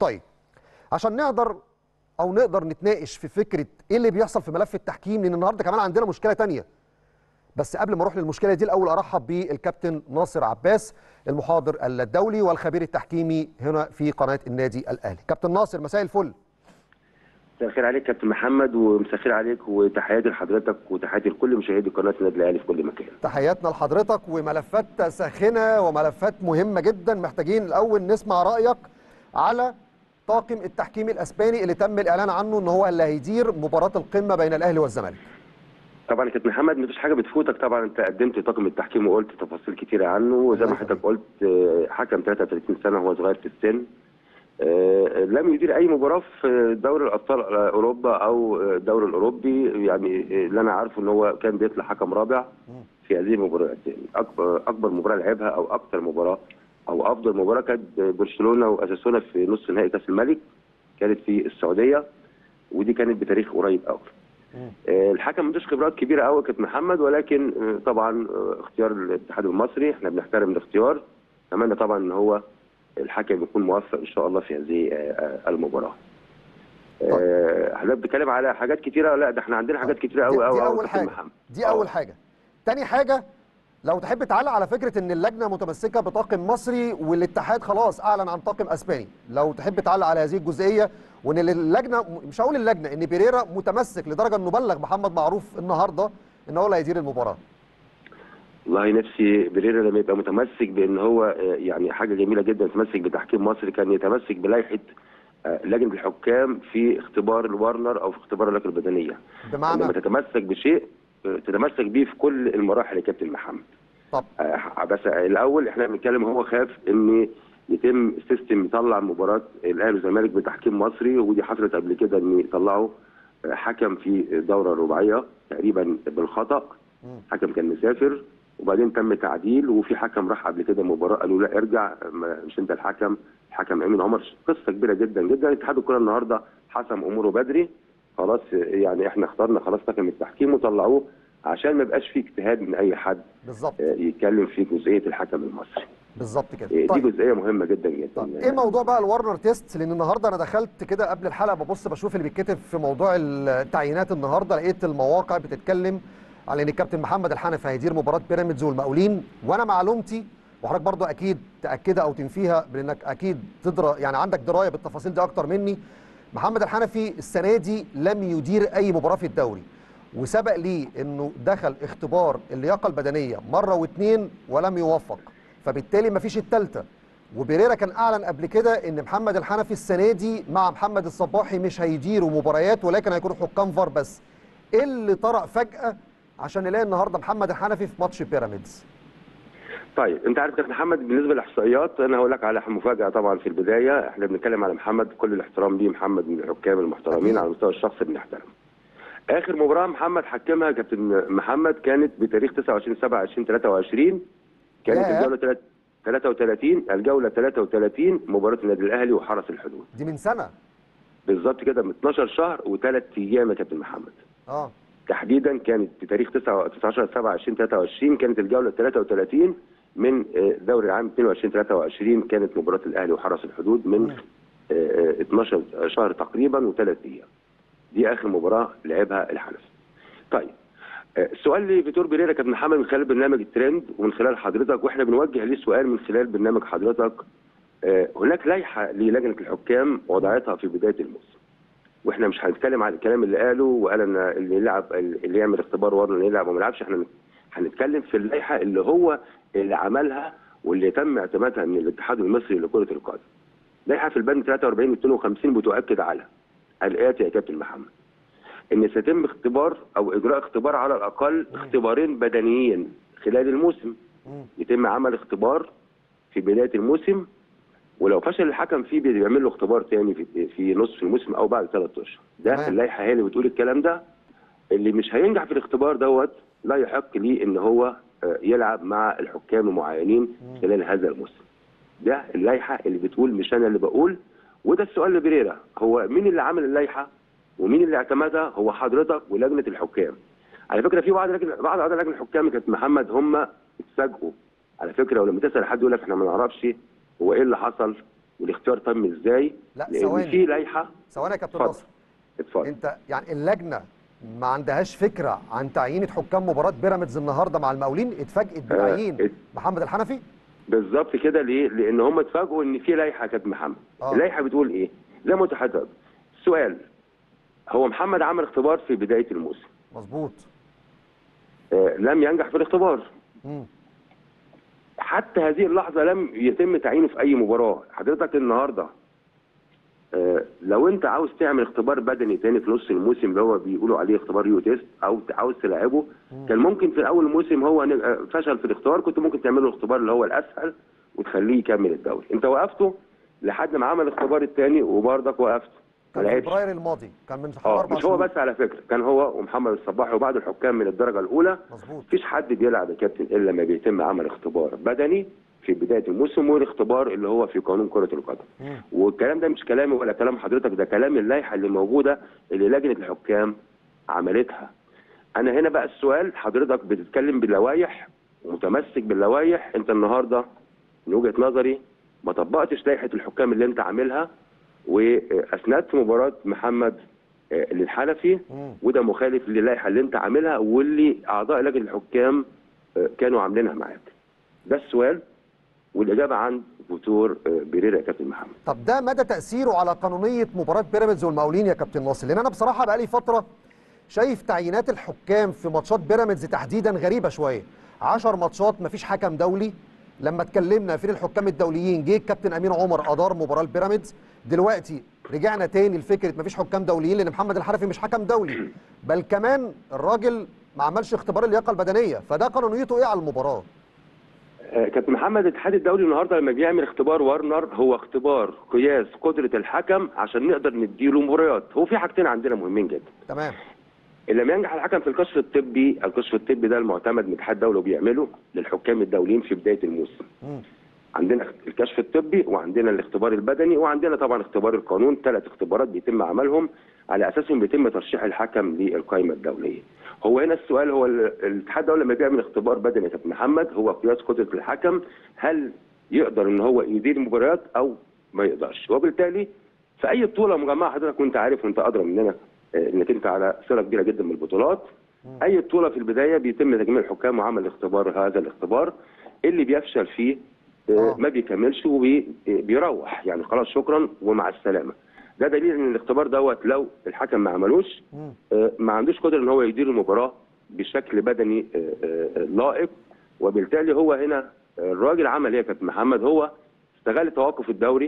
طيب عشان نقدر او نقدر نتناقش في فكره ايه اللي بيحصل في ملف التحكيم لان النهارده كمان عندنا مشكله تانية بس قبل ما اروح للمشكله دي الاول ارحب بالكابتن ناصر عباس المحاضر الدولي والخبير التحكيمي هنا في قناه النادي الاهلي كابتن ناصر مساء الفل مساء الخير عليك كابتن محمد ومساء الخير عليك وتحياتي لحضرتك وتحياتي لكل مشاهدي قناه النادي الاهلي في كل مكان. تحياتنا لحضرتك وملفات ساخنه وملفات مهمه جدا محتاجين الاول نسمع رايك على طاقم التحكيم الاسباني اللي تم الاعلان عنه ان هو اللي هيدير مباراه القمه بين الاهلي والزمالك. طبعا يا كابتن محمد مفيش حاجه بتفوتك طبعا انت قدمت طاقم التحكيم وقلت تفاصيل كتيره عنه وزي ما حضرتك قلت حكم 33 سنه وهو صغير في السن لم يدير اي مباراه في دوري الابطال اوروبا او الدوري الاوروبي يعني اللي انا عارفه ان هو كان بيطلع حكم رابع في هذه المباريات اكبر اكبر مباراه لعبها او اكثر مباراه او افضل مباراه كانت برشلونه واساسونا في نصف نهائي كاس الملك كانت في السعوديه ودي كانت بتاريخ قريب قوي الحكم ما عندوش خبرات كبيره قوي كابتن محمد ولكن طبعا اختيار الاتحاد المصري احنا بنحترم الاختيار اتمنى طبعا ان هو الحكم يكون موفق ان شاء الله في هذه المباراه. حضرتك بتتكلم على حاجات كتيره لا ده احنا عندنا حاجات كتيره قوي قوي دي اول حاجه محمد. دي اول حاجه. تاني حاجه لو تحب تعلق على فكره ان اللجنه متمسكه بطاقم مصري والاتحاد خلاص اعلن عن طاقم اسباني، لو تحب تعلق على هذه الجزئيه وان اللجنه مش هقول اللجنه ان بيريرا متمسك لدرجه انه بلغ محمد معروف النهارده ان هو اللي هيدير المباراه. والله نفسي بريرا لما يبقى متمسك بان هو يعني حاجه جميله جدا يتمسك بتحكيم مصر كان يتمسك بلائحه لجنه الحكام في اختبار الورنر او في اختبار اللياقه البدنيه. بمعنى لما تتمسك بشيء تتمسك بيه في كل المراحل يا كابتن محمد. طب بس الاول احنا بنتكلم هو خاف ان يتم سيستم يطلع مباراه الاهلي والزمالك بتحكيم مصري ودي حصلت قبل كده ان يطلعوا حكم في الدوره الرباعيه تقريبا بالخطا حكم كان مسافر وبعدين تم تعديل وفي حكم راح قبل كده مباراه قالوا لا ارجع مش انت الحكم الحكم امين عمر قصه كبيره جدا جدا اتحاد الكره النهارده حسم اموره بدري خلاص يعني احنا اخترنا خلاص طاقم التحكيم وطلعوه عشان ما يبقاش في اجتهاد من اي حد بالظبط يتكلم في جزئيه الحكم المصري بالظبط كده دي طيب. جزئيه مهمه جدا جدا طيب. ايه موضوع بقى الورنر تيست لان النهارده انا دخلت كده قبل الحلقه ببص بشوف اللي بيتكتب في موضوع التعيينات النهارده لقيت المواقع بتتكلم على ان الكابتن محمد الحنفي هيدير مباراه بيراميدز والمقاولين وانا معلومتي وحضرتك برضو اكيد تاكدها او تنفيها بانك اكيد تدرى يعني عندك درايه بالتفاصيل دي اكتر مني محمد الحنفي السنه دي لم يدير اي مباراه في الدوري وسبق ليه انه دخل اختبار اللياقه البدنيه مره واثنين ولم يوفق فبالتالي ما فيش الثالثه وبيريرا كان اعلن قبل كده ان محمد الحنفي السنه دي مع محمد الصباحي مش هيديروا مباريات ولكن هيكونوا حكام فار بس ايه اللي طرأ فجاه عشان نلاقي النهارده محمد الحنفي في ماتش بيراميدز طيب انت عارف يا محمد بالنسبه للاحصائيات انا هقول لك على مفاجاه طبعا في البدايه احنا بنتكلم على محمد كل الاحترام ليه محمد من الحكام المحترمين على المستوى الشخصي بنحترمه اخر مباراه محمد حكمها كابتن محمد كانت بتاريخ 29 7 2023 كانت الجوله 33 الجوله 33 مباراه النادي الاهلي وحرس الحدود دي من سنه بالظبط كده من 12 شهر وثلاث ايام يا كابتن محمد اه تحديدا كانت بتاريخ 19 7 2023 كانت الجوله 33 من دوري العام 22 23 كانت مباراه الاهلي وحرس الحدود من 12 شهر تقريبا وثلاث ايام دي اخر مباراه لعبها الحنفي طيب السؤال اللي فيتور بيريرا كابتن محمد من خلال برنامج الترند ومن خلال حضرتك واحنا بنوجه ليه سؤال من خلال برنامج حضرتك هناك لائحه للجنه الحكام وضعتها في بدايه الموسم واحنا مش هنتكلم عن الكلام اللي قاله وقال ان اللي يلعب اللي يعمل اختبار ورنر يلعب وما يلعبش احنا هنتكلم في اللائحه اللي هو اللي عملها واللي تم اعتمادها من الاتحاد المصري لكره القدم. لائحه في البند 43 و 52 بتؤكد على الاتي يا كابتن محمد ان سيتم اختبار او اجراء اختبار على الاقل اختبارين بدنيين خلال الموسم يتم عمل اختبار في بدايه الموسم ولو فشل الحكم فيه بيعمل له اختبار تاني في في نصف الموسم او بعد ثلاث اشهر ده اللائحه هي اللي بتقول الكلام ده اللي مش هينجح في الاختبار دوت لا يحق ليه ان هو يلعب مع الحكام المعينين خلال هذا الموسم ده اللائحه اللي بتقول مش انا اللي بقول وده السؤال لبريرا هو مين اللي عمل اللائحه ومين اللي اعتمدها هو حضرتك ولجنه الحكام على فكره في بعض لجنه بعض اعضاء لجنه الحكام كانت محمد هم اتفاجئوا على فكره ولما تسال حد يقول لك احنا ما نعرفش هو ايه اللي حصل والاختيار تم ازاي لا، لان ثواني. في لائحه ثواني يا كابتن اتفضل. ناصر اتفضل انت يعني اللجنه ما عندهاش فكره عن تعيين حكام مباراه بيراميدز النهارده مع المقاولين اتفاجئت بتعيين ات- محمد الحنفي بالظبط كده ليه؟ لان هم اتفاجئوا ان في لائحه يا كابتن محمد آه. اللائحه بتقول ايه؟ زي ما قلت لحضرتك السؤال هو محمد عمل اختبار في بدايه الموسم مظبوط آه لم ينجح في الاختبار مم. حتى هذه اللحظه لم يتم تعيينه في اي مباراه حضرتك النهارده آه، لو انت عاوز تعمل اختبار بدني تاني في نص الموسم اللي هو بيقولوا عليه اختبار يو تيست او عاوز تلعبه كان ممكن في اول الموسم هو ن- آه، فشل في الاختبار كنت ممكن تعمل له الاختبار اللي هو الاسهل وتخليه يكمل الدوري انت وقفته لحد ما عمل الاختبار الثاني وبرضك وقفته ما كان في لعبش فبراير الماضي كان من حوالي اه اربع مش هو شهور بس على فكره كان هو ومحمد الصباحي وبعض الحكام من الدرجه الاولى مظبوط مفيش حد بيلعب يا كابتن الا لما بيتم عمل اختبار بدني في بدايه الموسم والاختبار اللي هو في قانون كره القدم مم. والكلام ده مش كلامي ولا كلام حضرتك ده كلام اللائحه اللي موجوده اللي لجنه الحكام عملتها انا هنا بقى السؤال حضرتك بتتكلم باللوائح ومتمسك باللوائح انت النهارده من وجهه نظري ما طبقتش لائحه الحكام اللي انت عاملها واثنت مباراه محمد آه، للحنفي مم. وده مخالف للائحه اللي انت عاملها واللي اعضاء لجنه الحكام آه، كانوا عاملينها معاك ده السؤال والاجابه عن دكتور آه، بيريرا يا كابتن محمد طب ده مدى تاثيره على قانونيه مباراه بيراميدز والمقاولين يا كابتن ناصر لان انا بصراحه بقالي فتره شايف تعيينات الحكام في ماتشات بيراميدز تحديدا غريبه شويه 10 ماتشات مفيش حكم دولي لما اتكلمنا فين الحكام الدوليين جه الكابتن امين عمر ادار مباراه البيراميدز دلوقتي رجعنا تاني لفكره مفيش حكام دوليين لان محمد الحنفي مش حكم دولي بل كمان الراجل ما عملش اختبار اللياقه البدنيه فده قانونيته ايه على المباراه آه، كابتن محمد الاتحاد الدولي النهارده لما بيعمل اختبار وارنر هو اختبار قياس قدره الحكم عشان نقدر نديله مباريات هو في حاجتين عندنا مهمين جدا تمام اللي لما ينجح الحكم في الكشف الطبي الكشف الطبي ده المعتمد من الاتحاد الدولي وبيعمله للحكام الدوليين في بدايه الموسم مم. عندنا الكشف الطبي وعندنا الاختبار البدني وعندنا طبعا اختبار القانون ثلاث اختبارات بيتم عملهم على اساسهم بيتم ترشيح الحكم للقائمه الدوليه. هو هنا السؤال هو ال- الاتحاد الدولي لما بيعمل اختبار بدني يا كابتن محمد هو قياس قدره الحكم هل يقدر ان هو يدير مباريات او ما يقدرش وبالتالي في اي بطوله مجمعه حضرتك وانت عارف وانت ادرى مننا آه، انك انت على صله كبيره جدا من البطولات اي بطوله في البدايه بيتم تجميع الحكام وعمل اختبار هذا الاختبار اللي بيفشل فيه آه، آه. ما بيكملش وبيروح يعني خلاص شكرا ومع السلامه ده دليل ان الاختبار دوت لو الحكم ما عملوش مم. آه، ما عندوش قدره ان هو يدير المباراه بشكل بدني آه، آه، آه، لائق وبالتالي هو هنا آه، الراجل عمل ايه يا كابتن محمد هو استغل توقف الدوري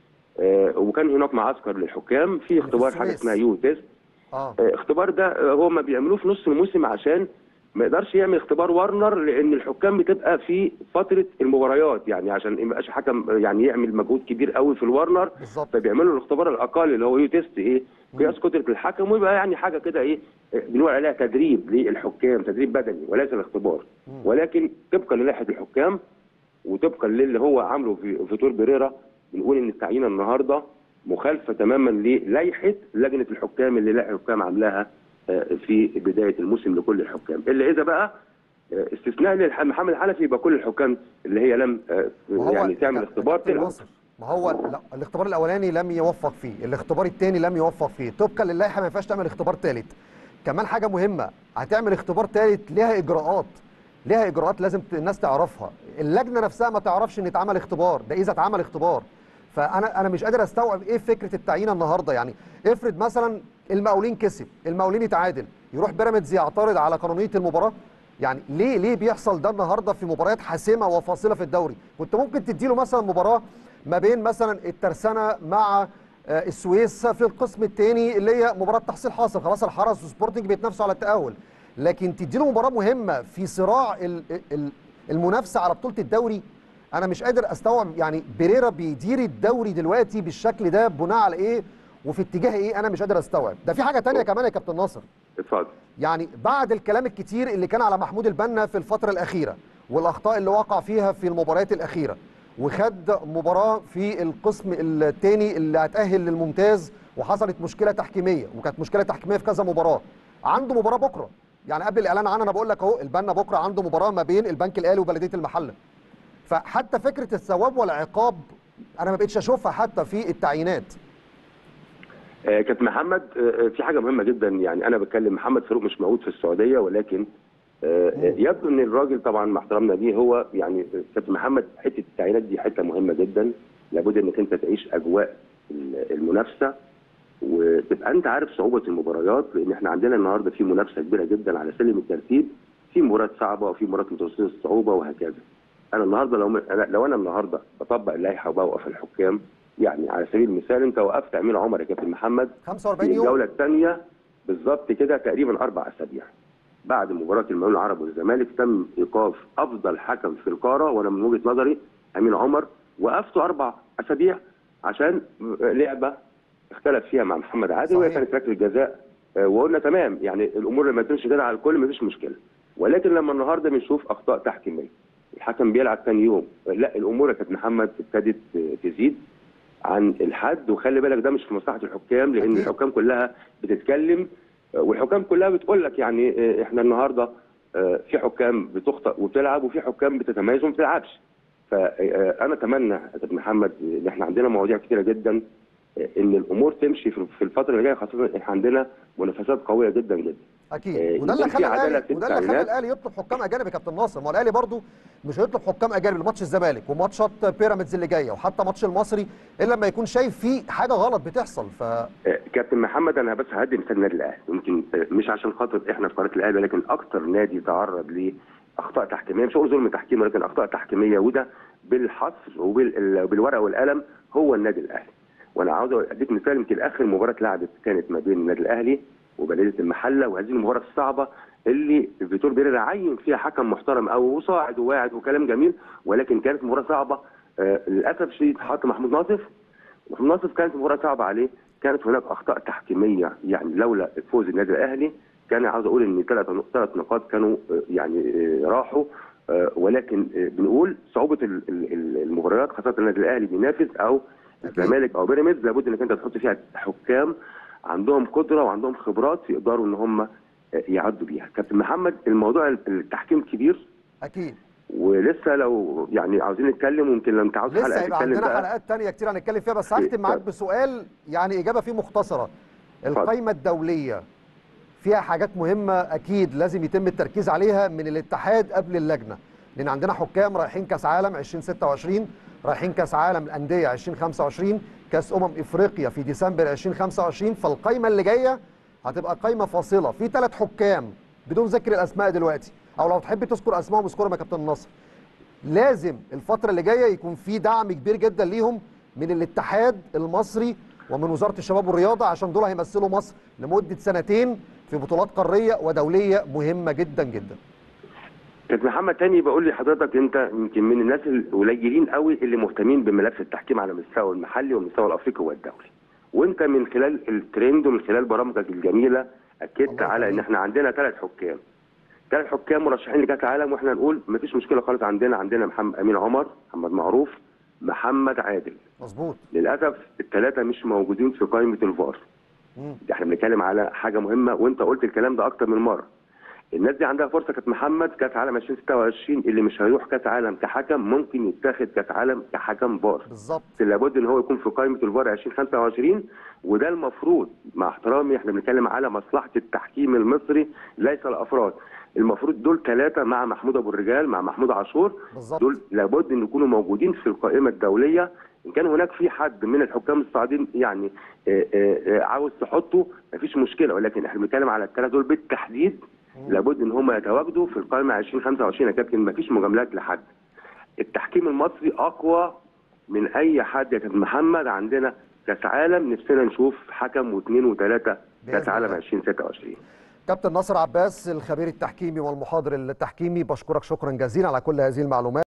آه، وكان هناك معسكر للحكام في اختبار حاجه السويس. اسمها يو تيست اه آه، اختبار ده آه، هو ما بيعملوه في نص الموسم عشان ما يقدرش يعمل اختبار وارنر لان الحكام بتبقى في فتره المباريات يعني عشان ما يبقاش حكم آه، يعني يعمل مجهود كبير قوي في الوارنر بالظبط فبيعملوا الاختبار الاقل اللي هو يو تيست ايه قياس قدره الحكم ويبقى يعني حاجه كده ايه آه، بنقول عليها تدريب للحكام تدريب بدني وليس الاختبار ولكن طبقا للائحه الحكام وطبقا للي هو عامله في فيتور بيريرا بنقول ان التعيين النهارده مخالفه تماما للائحه لجنه الحكام اللي لائحه الحكام عاملاها آه، في بدايه الموسم لكل الحكام الا اذا بقى آه، استثناء لمحمد الحنفي يبقى كل الحكام اللي هي لم آه، ما هو يعني تعمل كابتن اختبار تلعب ناصر، ما هو لا الاختبار الاولاني لم يوفق فيه الاختبار الثاني لم يوفق فيه طبقا للائحه ما ينفعش تعمل اختبار ثالث كمان حاجه مهمه هتعمل اختبار ثالث ليها اجراءات ليها اجراءات لازم ت- الناس تعرفها اللجنه نفسها ما تعرفش ان اتعمل اختبار ده اذا اتعمل اختبار فانا انا مش قادر استوعب ايه فكره التعيين النهارده يعني افرض مثلا المقاولين كسب المقاولين يتعادل يروح بيراميدز يعترض على قانونيه المباراه يعني ليه ليه بيحصل ده النهارده في مباريات حاسمه وفاصله في الدوري كنت ممكن تديله مثلا مباراه ما بين مثلا الترسانه مع آه، السويس في القسم الثاني اللي هي مباراه تحصيل حاصل خلاص الحرس وسبورتنج بيتنافسوا على التاهل لكن تديله مباراه مهمه في صراع ال- ال- المنافسه على بطوله الدوري انا مش قادر استوعب يعني بيريرا بيدير الدوري دلوقتي بالشكل ده بناء على ايه وفي اتجاه ايه انا مش قادر استوعب ده في حاجه تانية كمان يا كابتن ناصر اتفضل يعني بعد الكلام الكتير اللي كان على محمود البنا في الفترة الأخيرة والأخطاء اللي وقع فيها في المباريات الأخيرة وخد مباراة في القسم الثاني اللي هتأهل للممتاز وحصلت مشكلة تحكيمية وكانت مشكلة تحكيمية في كذا مباراة عنده مباراة بكرة يعني قبل الإعلان عنها أنا بقول لك أهو البنا بكرة عنده مباراة ما بين البنك الأهلي وبلدية المحلة فحتى فكرة الثواب والعقاب انا ما بقتش اشوفها حتى في التعيينات آه، كابتن محمد آه، في حاجه مهمه جدا يعني انا بتكلم محمد فاروق مش موجود في السعوديه ولكن آه، آه، يبدو ان الراجل طبعا مع احترامنا ليه هو يعني آه، كابتن محمد حته التعيينات دي حته مهمه جدا لابد انك انت تعيش اجواء ال- المنافسه وتبقى انت عارف صعوبه المباريات لان احنا عندنا النهارده في منافسه كبيره جدا على سلم الترتيب في مباريات صعبه وفي مباريات متوسطه الصعوبه وهكذا. انا النهارده لو أنا لو انا النهارده بطبق اللائحه وبوقف الحكام يعني على سبيل المثال انت وقفت امير عمر يا كابتن محمد 45 في يوم الجوله الثانيه بالظبط كده تقريبا اربع اسابيع بعد مباراه المقاولون العرب والزمالك تم ايقاف افضل حكم في القاره وانا من وجهه نظري امين عمر وقفته اربع اسابيع عشان لعبه اختلف فيها مع محمد عادل وهي صحيح. كانت ركله جزاء آه، وقلنا تمام يعني الامور لما تمشي كده على الكل مفيش مشكله ولكن لما النهارده بنشوف اخطاء تحكيميه الحكم بيلعب ثاني يوم لا الامور يا كابتن محمد ابتدت آه، تزيد عن الحد وخلي بالك ده مش في مصلحه الحكام لان أكيد. الحكام كلها بتتكلم آه، والحكام كلها بتقول لك يعني آه، احنا النهارده آه، في حكام بتخطئ وبتلعب وفي حكام بتتميز وما بتلعبش فانا اتمنى يا كابتن محمد ان احنا عندنا مواضيع كتيره جدا آه، ان الامور تمشي في في الفتره اللي جايه خاصه احنا عندنا منافسات قويه جدا جدا اكيد آه، وده اللي يكون في خلى عدالة الاهلي في وده اللي خلى التعيينات. الاهلي يطلب حكام اجانب يا كابتن ناصر ما هو الاهلي برضو مش هيطلب حكام اجانب لماتش الزمالك وماتشات بيراميدز اللي جايه وحتى ماتش المصري الا لما يكون شايف فيه حاجه غلط بتحصل ف آه، كابتن محمد انا بس هدي مثال النادي الاهلي يمكن آه، مش عشان خاطر احنا في قناه الاهلي ولكن اكتر نادي تعرض لاخطاء تحكيميه مش هقول ظلم تحكيمي ولكن اخطاء تحكيميه وده بالحصر وبالورقه والقلم هو النادي الاهلي وانا عاوز اديك مثال يمكن اخر مباراه اتلعبت كانت ما بين النادي الاهلي وبلديه المحله وهذه المباراه الصعبه اللي فيتور بيريرا عين فيها حكم محترم او صاعد وواعد وكلام جميل ولكن كانت مباراه صعبه آه، للاسف الشديد حط محمود ناصف محمود ناصف كانت مباراه صعبه عليه كانت هناك اخطاء تحكيميه يعني لولا فوز النادي الاهلي كان عاوز اقول ان ثلاث ثلاث نقاط كانوا آه، يعني آه، راحوا آه، ولكن آه، بنقول صعوبه ال- ال- ال- المباريات خاصه النادي الاهلي بينافس او الزمالك او بيراميدز لابد انك انت تحط فيها حكام عندهم قدره وعندهم خبرات يقدروا ان هم آه، يعدوا بيها كابتن محمد الموضوع التحكيم كبير اكيد ولسه لو يعني عاوزين نتكلم ممكن لو انت عاوز لسه حلقه هيبقى تتكلم عندنا بقى حلقات تانية كتير هنتكلم فيها بس هختم معاك طب. بسؤال يعني اجابه فيه مختصره القائمه الدوليه فيها حاجات مهمه اكيد لازم يتم التركيز عليها من الاتحاد قبل اللجنه لان عندنا حكام رايحين كاس عالم 2026 رايحين كاس عالم الانديه 2025 كاس امم افريقيا في ديسمبر 2025 فالقائمه اللي جايه هتبقى قائمه فاصله في ثلاث حكام بدون ذكر الاسماء دلوقتي او لو تحب تذكر اسمائهم اذكرهم يا كابتن نصر لازم الفترة اللي جاية يكون في دعم كبير جدا ليهم من الاتحاد المصري ومن وزارة الشباب والرياضة عشان دول هيمثلوا مصر لمدة سنتين في بطولات قارية ودولية مهمة جدا جدا كابتن محمد تاني بقول لحضرتك انت يمكن من الناس القليلين قوي اللي مهتمين بملف التحكيم على المستوى المحلي والمستوى الافريقي والدولي وانت من خلال الترند ومن خلال برامجك الجميله اكدت الله على ان يخليك. احنا عندنا ثلاث حكام ثلاث حكام مرشحين لكاس العالم واحنا نقول مفيش مشكله خالص عندنا عندنا محمد امين عمر محمد معروف محمد عادل مظبوط للاسف الثلاثه مش موجودين في قائمه الفار مم. ده احنا بنتكلم على حاجه مهمه وانت قلت الكلام ده اكتر من مره الناس دي عندها فرصه كانت محمد كاس عالم 2026 اللي مش هيروح كاس عالم كحكم ممكن يتاخد كاس عالم كحكم فار بالظبط لابد ان هو يكون في قائمه الفار 2025 وده المفروض مع احترامي احنا بنتكلم على مصلحه التحكيم المصري ليس الافراد المفروض دول ثلاثه مع محمود ابو الرجال مع محمود عاشور بالظبط دول لابد ان يكونوا موجودين في القائمه الدوليه ان كان هناك في حد من الحكام الصاعدين يعني آه، آه، آه، عاوز تحطه مفيش مشكله ولكن احنا بنتكلم على الثلاثه دول بالتحديد لابد ان هم يتواجدوا في القائمه 2025 يا كابتن مفيش مجاملات لحد التحكيم المصري اقوى من اي حد يا كابتن محمد عندنا كاس عالم نفسنا نشوف حكم واثنين وثلاثه كاس بإذن عالم الله. 2026 كابتن ناصر عباس الخبير التحكيمي والمحاضر التحكيمي بشكرك شكرا جزيلا على كل هذه المعلومات